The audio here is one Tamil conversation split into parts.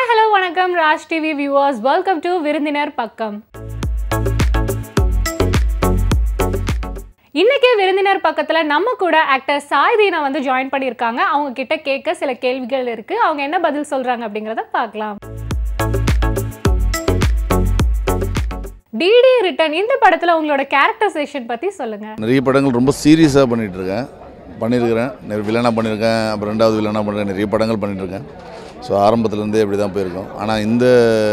ஹாய் ஹலோ வணக்கம் Raj TV viewers welcome to விருந்தினர் பக்கம் இன்னைக்கு விருந்தினர் பக்கத்துல நம்ம கூட ஆக்டர் சாய் தீனா வந்து ஜாயின் பண்ணியிருக்காங்க அவங்க கிட்ட கேட்க சில கேள்விகள் இருக்கு அவங்க என்ன பதில் சொல்றாங்க அப்படிங்கறத பார்க்கலாம் டிடி ரிட்டன் இந்த படத்துல உங்களோட கேரக்டரைசேஷன் பத்தி சொல்லுங்க நிறைய படங்கள் ரொம்ப சீரியஸாக பண்ணிகிட்டு இருக்கேன் பண்ணியிருக்கிறேன் நிறைய வில்லனாக பண்ணியிருக்கேன் அப்புறம் ரெண்டாவது வில்லனாக பண்ணிருக்கேன் நிறைய படங்கள் பண்ணிட்டு இருக்கேன் ஸோ ஆரம்பத்துலேருந்தே இப்படி தான் போயிருக்கோம் ஆனால் இந்த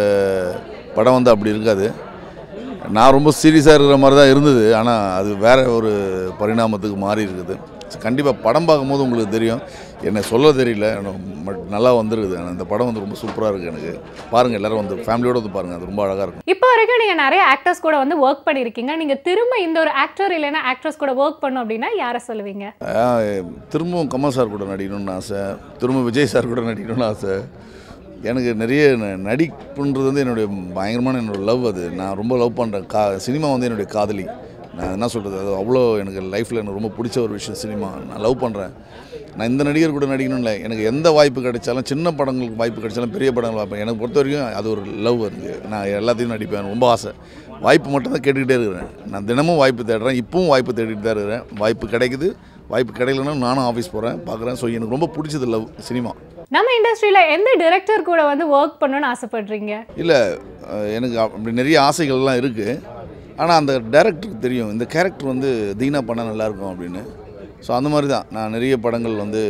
படம் வந்து அப்படி இருக்காது நான் ரொம்ப சீரியஸாக இருக்கிற மாதிரி தான் இருந்தது ஆனால் அது வேற ஒரு பரிணாமத்துக்கு மாறி இருக்குது கண்டிப்பாக படம் பார்க்கும்போது உங்களுக்கு தெரியும் என்ன சொல்ல தெரியல பட் நல்லா வந்துருக்குது ஆனால் இந்த படம் வந்து ரொம்ப சூப்பராக இருக்குது எனக்கு பாருங்கள் எல்லோரும் வந்து ஃபேமிலியோடு வந்து பாருங்கள் அது ரொம்ப அழகாக இருக்கும் இப்போ வரைக்கும் நீங்க நிறைய ஆக்டர்ஸ் கூட வந்து ஒர்க் பண்ணியிருக்கீங்க நீங்க திரும்ப இந்த ஒரு ஆக்டர் இல்லைன்னா ஆக்ட்ரஸ் கூட ஒர்க் பண்ணும் அப்படின்னா யாரை சொல்லுவீங்க ஆஹ், திரும்பவும் கமல் சார் கூட நடிக்கணும்னு ஆசை திரும்ப விஜய் சார் கூட நடிக்கணும்னு ஆசை எனக்கு நிறைய ந- நடிப்புன்றது வந்து என்னுடைய பயங்கரமான என்னோட லவ் அது நான் ரொம்ப லவ் பண்ணுறேன் கா சினிமா வந்து என்னுடைய காதலி நான் என்ன சொல்கிறது அது அவ்வளோ எனக்கு லைஃப்பில் எனக்கு ரொம்ப பிடிச்ச ஒரு விஷயம் சினிமா நான் லவ் பண்ணுறேன் நான் இந்த நடிகர் கூட நடிக்கணும்னு இல்லை எனக்கு எந்த வாய்ப்பு கிடைச்சாலும் சின்ன படங்களுக்கு வாய்ப்பு கிடைச்சாலும் பெரிய படங்கள் பார்ப்பேன் எனக்கு பொறுத்த வரைக்கும் அது ஒரு லவ் எனக்கு நான் எல்லாத்தையும் நடிப்பேன் ரொம்ப ஆசை வாய்ப்பு மட்டும் தான் கேட்டுக்கிட்டே இருக்கிறேன் நான் தினமும் வாய்ப்பு தேடுறேன் இப்பவும் வாய்ப்பு தேடிட்டு தான் இருக்கிறேன் வாய்ப்பு கிடைக்குது வாய்ப்பு கிடைக்கலன்னா நானும் ஆஃபீஸ் போகிறேன் பார்க்குறேன் ஸோ எனக்கு ரொம்ப பிடிச்சது லவ் சினிமா நம்ம இண்டஸ்ட்ரியில எந்த டிரெக்டர் கூட வந்து ஒர்க் பண்ணணும்னு ஆசைப்படுறீங்க இல்லை எனக்கு அப்படி நிறைய ஆசைகள்லாம் இருக்குது ஆனால் அந்த டேரக்டருக்கு தெரியும் இந்த கேரக்டர் வந்து தீனா பண்ணால் நல்லாயிருக்கும் அப்படின்னு ஸோ அந்த மாதிரி தான் நான் நிறைய படங்கள் வந்து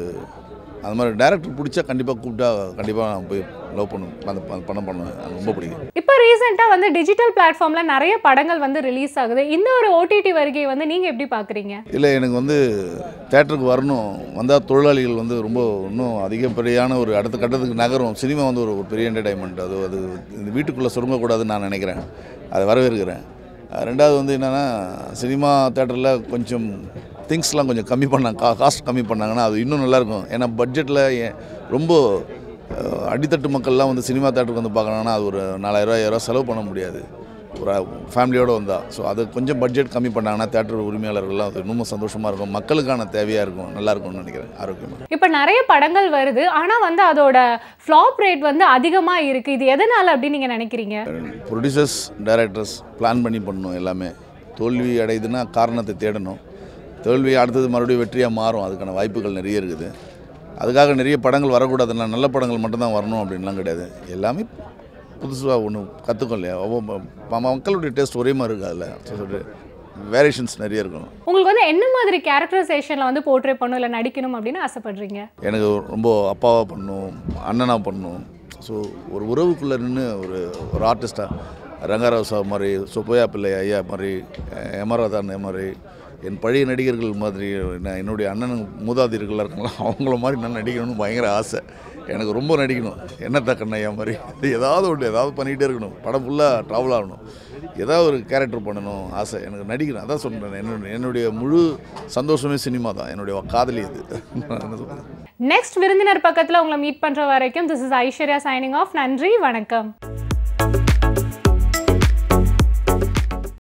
அந்த மாதிரி டேரக்டர் பிடிச்சா கண்டிப்பாக கூப்பிட்டா கண்டிப்பாக நான் போய் லவ் பண்ணுவேன் அந்த ப- படம் பண்ணுவேன் எனக்கு ரொம்ப பிடிக்கும் இப்போ ரீசெண்டாக வந்து டிஜிட்டல் பிளாட்ஃபார்ம்ல நிறைய படங்கள் வந்து ரிலீஸ் ஆகுது இந்த ஒரு ஓடிடி வருகை வந்து நீங்க எப்படி பாக்குறீங்க இல்லை எனக்கு வந்து தேட்டருக்கு வரணும் வந்தால் தொழிலாளிகள் வந்து ரொம்ப இன்னும் அதிகப்படியான ஒரு அடுத்த கட்டத்துக்கு நகரும் சினிமா வந்து ஒரு ஒரு பெரிய என்டர்டைன்மெண்ட் அது அது இந்த வீட்டுக்குள்ளே சுருங்கக்கூடாதுன்னு நான் நினைக்கிறேன் அதை வரவேற்கிறேன் அஹ் ரெண்டாவது வந்து என்னென்னா சினிமா தேட்டரில் கொஞ்சம் திங்ஸ்லாம் கொஞ்சம் கம்மி பண்ணாங்க கா காஸ்ட் கம்மி பண்ணாங்கன்னா அது இன்னும் நல்லாயிருக்கும் ஏன்னா பட்ஜெட்டில் ரொம்ப அஹ், அடித்தட்டு மக்கள்லாம் வந்து சினிமா தேட்டருக்கு வந்து பார்க்கறாங்கன்னா அது ஒரு நாலாயிரம் ஐயாயிரம் செலவு பண்ண முடியாது ஒரு ஃபேமிலியோடு வந்தால் ஸோ அது கொஞ்சம் பட்ஜெட் கம்மி பண்ணாங்கன்னா தேட்டர் உரிமையாளர்கள்லாம் அது இன்னும் சந்தோஷமாக இருக்கும் மக்களுக்கான தேவையாக இருக்கும் நல்லா இருக்கும்னு நினைக்கிறேன் ஆரோக்கியமாக இப்போ நிறைய படங்கள் வருது ஆனா வந்து அதோட ஃப்ளாப் ரேட் வந்து அதிகமா இருக்கு இது எதனால அப்படின்னு நீங்க நினைக்கிறீங்க ப்ரொடியூசர்ஸ் டைரக்டர்ஸ் பிளான் பண்ணி பண்ணணும் எல்லாமே தோல்வி அடையுதுன்னா காரணத்தை தேடணும் தோல்வி அடுத்தது மறுபடியும் வெற்றியாக மாறும் அதுக்கான வாய்ப்புகள் நிறைய இருக்குது அதுக்காக நிறைய படங்கள் வரக்கூடாதுன்னா நல்ல படங்கள் மட்டும்தான் வரணும் அப்படின்லாம் கிடையாது எல்லாமே புதுசாக ஒன்று கற்றுக்கும் இல்லையா ஒவ்வொரு ம- மக்களுடைய டேஸ்ட் ஒரே மாதிரி இருக்காதுல்ல வேரியேஷன்ஸ் நிறைய இருக்கும் உங்களுக்கு வந்து என்ன மாதிரி கேரக்டரைசேஷன்ல வந்து போர்ட்ரே பண்ணணும் இல்லை நடிக்கணும் அப்படின்னு ஆசைப்படுறீங்க எனக்கு ரொம்ப அப்பாவாக பண்ணணும் அண்ணனாக பண்ணணும் ஸோ ஒரு உறவுக்குள்ளே நின்று ஒரு ஒரு ஆர்டிஸ்ட்டாக ரங்கராவ் சார் மாதிரி சுப்பையா பிள்ளை ஐயா மாதிரி எமராதான் மாதிரி என் பழைய நடிகர்கள் மாதிரி நான் என்னுடைய அண்ணன் மூதாதையர்களாக இருக்காங்களா அவங்கள மாதிரி நான் நடிக்கணும்னு பயங்கர ஆசை எனக்கு ரொம்ப நடிக்கணும் என்னத்த கண்ணையா மாதிரி ஏதாவது ஒன்று ஏதாவது பண்ணிகிட்டே இருக்கணும் படம் ஃபுல்லாக ட்ராவல் ஆகணும் ஏதாவது ஒரு கேரக்டர் பண்ணணும் ஆசை எனக்கு நடிக்கணும் அதான் சொல்கிறேன் என்னுடைய என்னுடைய முழு சந்தோஷமே சினிமா தான் என்னுடைய காதலி அது நான் என்ன சொல்றது நெக்ஸ்ட் விருந்தினர் பக்கத்துல உங்களை மீட் பண்ற வரைக்கும் this is Aishwarya signing off நன்றி வணக்கம்